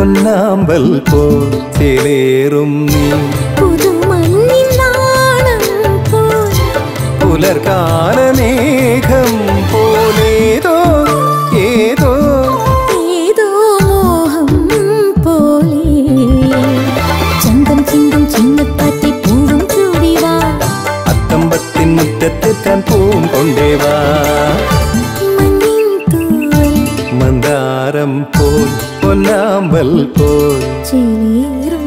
പൊന്നാമ്പൽ പോൽ ചേലേറും നീ പുതുമഞ്ഞിൻ നാണം പോൽ പുലർകാലമേഘം പോലേതോ ഏതോ ഏതോ മോഹം പോലെ ചന്തം ചിന്തും ചിന്നക്കാറ്റി പൂവും ചൂടിവാ അത്തമ്പത്തിൻ മുറ്റത്തെത്താൻ പൂവും കൊണ്ടേവാ മഞ്ഞിൻ തൂവൽ മന്ദാരം പോൽ പൊന്നാമ്പൽ പോൽ ചേരും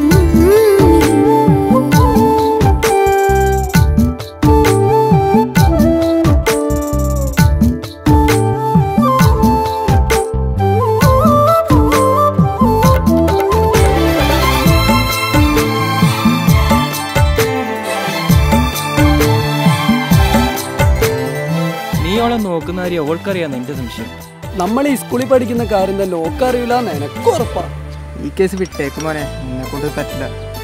നീ അവളെ നോക്കുന്ന കാര്യം അവൾക്കറിയാന്ന് എന്റെ സംശയം നമ്മൾ ഈ സ്കൂളിൽ പഠിക്കുന്ന കാര്യം തന്നെ ഓക്കറിയില്ല എനക്ക് ഉറപ്പാ ഈ കേസ് വിട്ടേക്ക് മോനെ നിന്നെ കൊണ്ട് പറ്റില്ല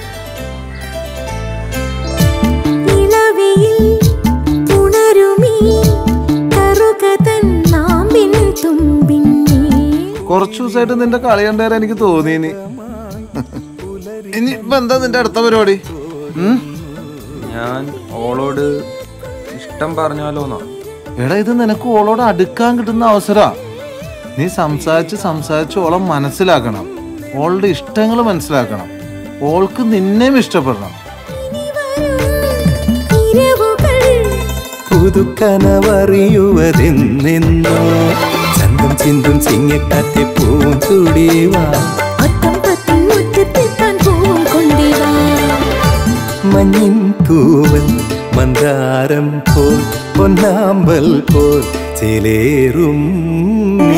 ഇളവയിൽ ഉണരുമീ കറുകതൻ നാമ്പിൻ തുമ്പിന്നേ കുറച്ചു ദിവസമായിട്ട് നിന്റെ കളി കണ്ടേരാ എനിക്ക് തോന്നിയിനി ഇനി ഇപ്പൊ എന്താ നിന്റെ അടുത്ത പരിപാടി ഉം? ഞാൻ ഓളോട് ഇഷ്ടം പറഞ്ഞാലോന്നാ എടാ ഇത് നിനക്ക് ഓളോട് അടുക്കാൻ കിട്ടുന്ന അവസരാ നീ സംസാരിച്ച് സംസാരിച്ച് ഓളെ മനസ്സിലാക്കണം ഓളുടെ ഇഷ്ടങ്ങൾ മനസ്സിലാക്കണം ഓൾക്ക് നിന്നെയും ഇഷ്ടപ്പെടണം ഇരവുകൾ പുതുക്കനവറിയുവതെന്നെന്നോ ചന്തം ചിന്തും ചിങ്ങക്കാറ്റെ പൂവും ചൂടിവാ അത്തം പത്തും മുറ്റത്തെത്താൻ പൂവും കൊണ്ടിവാ മഞ്ഞിൻ തൂവൽ മന്ദാരം പോൽ പൊന്നാമ്പൽ പോൽ ചേലേറും നീ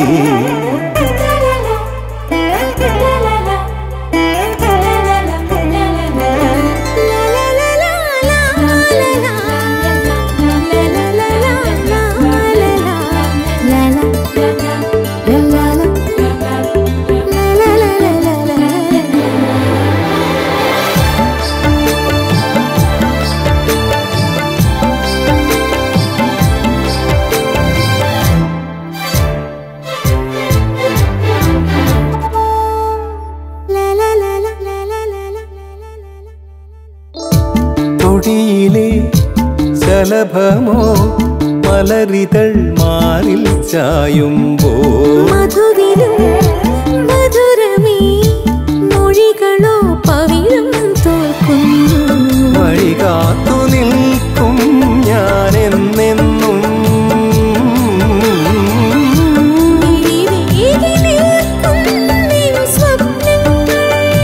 തൊടിയിലെ ശലഭമോ മലരിതൾ മാറിൽ ചായുമ്പോ മധുവിലും മധുരമേ മൊഴികളോ പവിഴം തോൽക്കുന്നു വഴി കാത്തു നിൽക്കും ഞാൻ എന്നെന്നും വിഴിവേകി നിൽക്കും നിൻ സ്വപ്നങ്ങൾ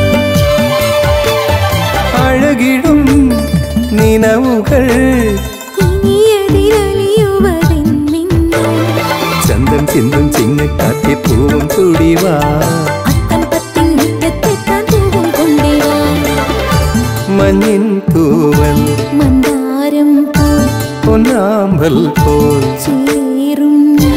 അഴകിടും നിനവുകൾ ഇനി എതിരലിയുവതെന്നിന്നും ചന്തം ചിന്തും ചിങ്ങക്കാറ്റെ പൂവും ചൂടിവാ അത്തം പത്തിൻ മുറ്റത്തെത്താൻ പൂവും കൊണ്ടിവാ മഞ്ഞിൻ തൂവൽ മന്ദാരം പോൽ പൊന്നാമ്പൽ പോൽ ചേരും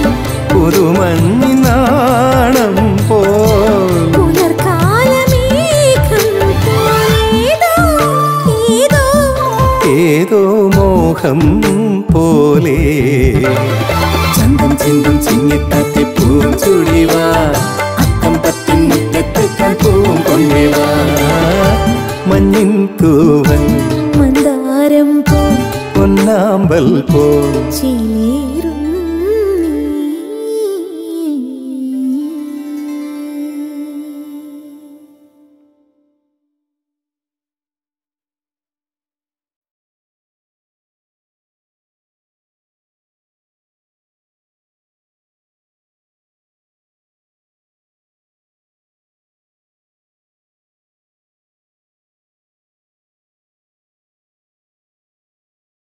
പുതുമഞ്ഞിനാണം പോൽ പുലർക്കാലമേഘം പോലേതോ ഏതോ ഏതോ മോഹം പോലെ ചന്തം ചിന്തും ചിങ്ങിക്കാറ്റി പൂവും ചുഴിവാ അത്തം പത്തിൻ മുറ്റത്തെത്താൻ പൂവും കൊണ്ടിവാ മഞ്ഞിൻ തൂവൽ മന്ദാരം പോൽ പൊന്നാമ്പൽ പോൽ ചേരും